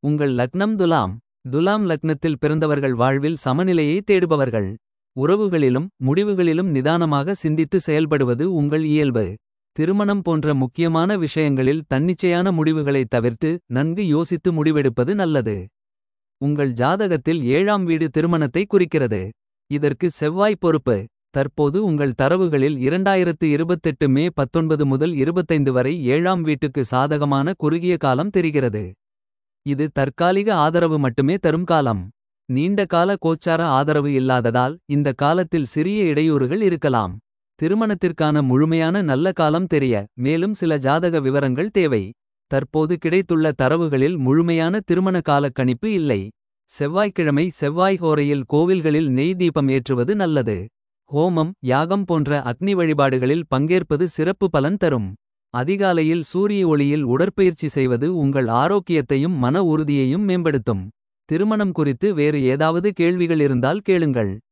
உங்கள் லக்னம் துலாம் துலாம் லக்னத்தில் பிறந்தவர்கள் வாழ்வில் சமநிலையை தேடுபவர்கள். உறவுகளிலும் முடிவுகளிலும் நிதானமாக சிந்தித்து செயல்படுவது உங்கள் இயல்பு. திருமணம் போன்ற முக்கியமான விஷயங்களில் தன்னிச்சையான முடிவுகளைத் தவிர்த்து நன்கு யோசித்து முடிவெடுப்பது நல்லது. உங்கள் ஜாதகத்தில் ஏழாம் வீடு திருமணத்தை குறிக்கிறது. இதற்கு செவ்வாய் பொறுப்பு. தற்போது உங்கள் தரவுகளில் 2028 மே 19 முதல் 25 வரை ஏழாம் வீட்டுக்கு சாதகமான குறுகிய காலம் தெரிகிறது. இது தற்காலிக ஆதரவு மட்டுமே தரும் காலம். நீண்ட கால கோச்சார ஆதரவு இல்லாததால் இந்த காலத்தில் சிறிய இடையூறுகள் இருக்கலாம். திருமணத்திற்கான முழுமையான நல்ல காலம் தெரிய மேலும் சில ஜாதக விவரங்கள் தேவை. தற்போது கிடைத்துள்ள தரவுகளில் முழுமையான திருமண காலக் கணிப்பு இல்லை. செவ்வாய்க்கிழமை செவ்வாய் ஹோரையில் கோவில்களில் நெய் தீபம் ஏற்றுவது நல்லது. ஹோமம் யாகம் போன்ற அக்னி வழிபாடுகளில் பங்கேற்பது சிறப்பு பலன் தரும். அதிகாலையில் சூரிய ஒளியில் உடற்பயிற்சி செய்வது உங்கள் ஆரோக்கியத்தையும் மன உறுதியையும் மேம்படுத்தும். திருமணம் குறித்து வேறு ஏதாவது கேள்விகள் இருந்தால் கேளுங்கள்.